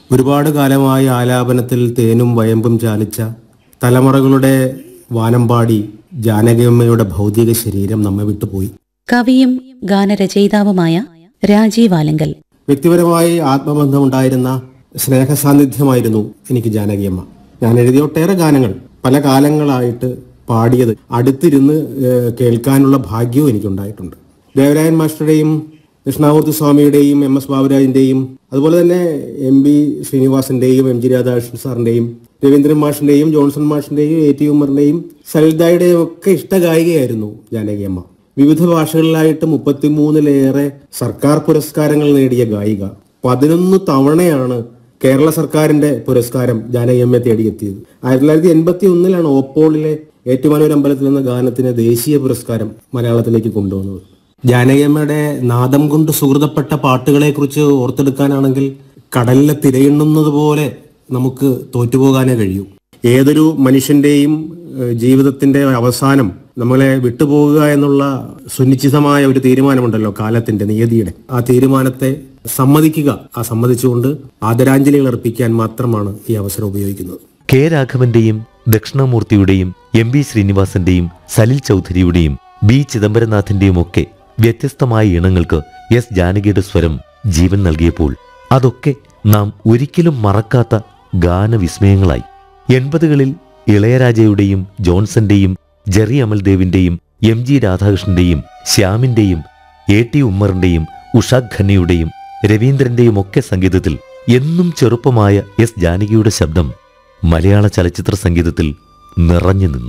ഒരുപാട് കാലമായി ആലാപനത്തിൽ തേനും വയമ്പും ചാലിച്ച തലമുറകളുടെ വാനമ്പാടി ജാനകിയമ്മയുടെ ഭൗതിക ശരീരം നമ്മെ വിട്ടുപോയി കവിയും ഗാനരചയിതാവുമായ രാജീവ് ആലങ്കൽ വ്യക്തിപരമായി ആത്മബന്ധമുണ്ടായിരുന്ന സ്നേഹസാന്നിധ്യമായിരുന്നു എനിക്ക് ജാനകിയമ്മ ഞാൻ എഴുതിയ ഒട്ടേറെ ഗാനങ്ങൾ പല കാലങ്ങളായിട്ട് പാടിയത് അടുത്തിരുന്ന് ഏഹ്, കേൾക്കാനുള്ള ഭാഗ്യവും എനിക്കുണ്ടായിട്ടുണ്ട് ദേവരായൻ മാസ്റ്ററുടെയും കൃഷ്ണാമൂർത്തി സ്വാമിയുടെയും എം എസ് ബാബുരാജിന്റെയും അതുപോലെ തന്നെ എം ബി ശ്രീനിവാസന്റെയും എം ജി രാധാകൃഷ്ണൻ സാറിന്റെയും രവീന്ദ്രൻ മാഷിന്റെയും ജോൺസൺ മാഷിന്റെയും എ ടി ഉമ്മറിന്റെയും സലിതായുടെയും ഒക്കെ ഇഷ്ടഗായികയായിരുന്നു ജാനകിയമ്മ വിവിധ ഭാഷകളിലായിട്ട് മുപ്പത്തിമൂന്നിലേറെ സർക്കാർ പുരസ്കാരങ്ങൾ നേടിയ ഗായിക പതിനൊന്ന് തവണയാണ് കേരള സർക്കാരിന്റെ പുരസ്കാരം ജാനകിയമ്മയെ തേടിയെത്തിയത് ആയിരത്തി തൊള്ളായിരത്തി എൺപത്തി ഒന്നിലാണ് ഓപ്പോളിലെ ഏറ്റുമാനൂർ അമ്പലത്തിൽ എന്ന ഗാനത്തിന് ദേശീയ പുരസ്കാരം മലയാളത്തിലേക്ക് കൊണ്ടുവന്നത് ജാനകിയമ്മയുടെ നാദം കൊണ്ട് സുഹൃതപ്പെട്ട പാട്ടുകളെ കുറിച്ച് ഓർത്തെടുക്കാനാണെങ്കിൽ കടലിലെ തിരയെണ്ണുന്നത് പോലെ നമുക്ക് തോറ്റുപോകാനേ കഴിയൂ ഏതൊരു മനുഷ്യന്റെയും ഏഹ്, ജീവിതത്തിന്റെ അവസാനം നമ്മളെ വിട്ടുപോകുക എന്നുള്ള സുനിശ്ചിതമായ ഒരു തീരുമാനമുണ്ടല്ലോ കാലത്തിന്റെ നിയതിയുടെ ആ തീരുമാനത്തെ സമ്മതിക്കുക ആ സമ്മതിച്ചുകൊണ്ട് ആദരാഞ്ജലികൾ അർപ്പിക്കാൻ മാത്രമാണ് ഈ അവസരം ഉപയോഗിക്കുന്നത് കെ രാഘവന്റെയും ദക്ഷിണാമൂർത്തിയുടെയും എം വി ശ്രീനിവാസന്റെയും സലിൽ ചൗധരിയുടെയും ബി ചിദംബരനാഥന്റെയും ഒക്കെ വ്യത്യസ്തമായ ഇണങ്ങൾക്ക് എസ് ജാനകിയുടെ സ്വരം ജീവൻ നൽകിയപ്പോൾ അതൊക്കെ നാം ഒരിക്കലും മറക്കാത്ത ഗാനവിസ്മയങ്ങളായി എൺപതുകളിൽ ഇളയരാജയുടെയും ജോൺസന്റെയും ജെറി അമൽദേവിന്റെയും എം ജി രാധാകൃഷ്ണന്റെയും ശ്യാമിന്റെയും എ ടി ഉമ്മറിന്റെയും ഉഷാ ഖന്നയുടെയും രവീന്ദ്രന്റെയും ഒക്കെ സംഗീതത്തിൽ എന്നും ചെറുപ്പമായ എസ് ജാനകിയുടെ ശബ്ദം മലയാള ചലച്ചിത്ര സംഗീതത്തിൽ നിറഞ്ഞു നിന്നു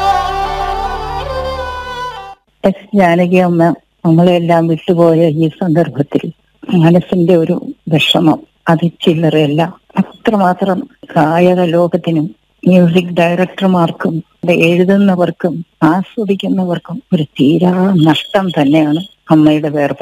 എസ് ജാനകി അമ്മ നമ്മളെല്ലാം വിട്ടുപോയ ഈ സന്ദർഭത്തിൽ മനസ്സിന്റെ ഒരു വിഷമം അത് ചില്ലറയല്ല അത്രമാത്രം ഗായക ലോകത്തിനും മ്യൂസിക് ഡയറക്ടർമാർക്കും ഇത് എഴുതുന്നവർക്കും ആസ്വദിക്കുന്നവർക്കും ഒരു തീരാ നഷ്ടം തന്നെയാണ് അമ്മയുടെ വേർപാട്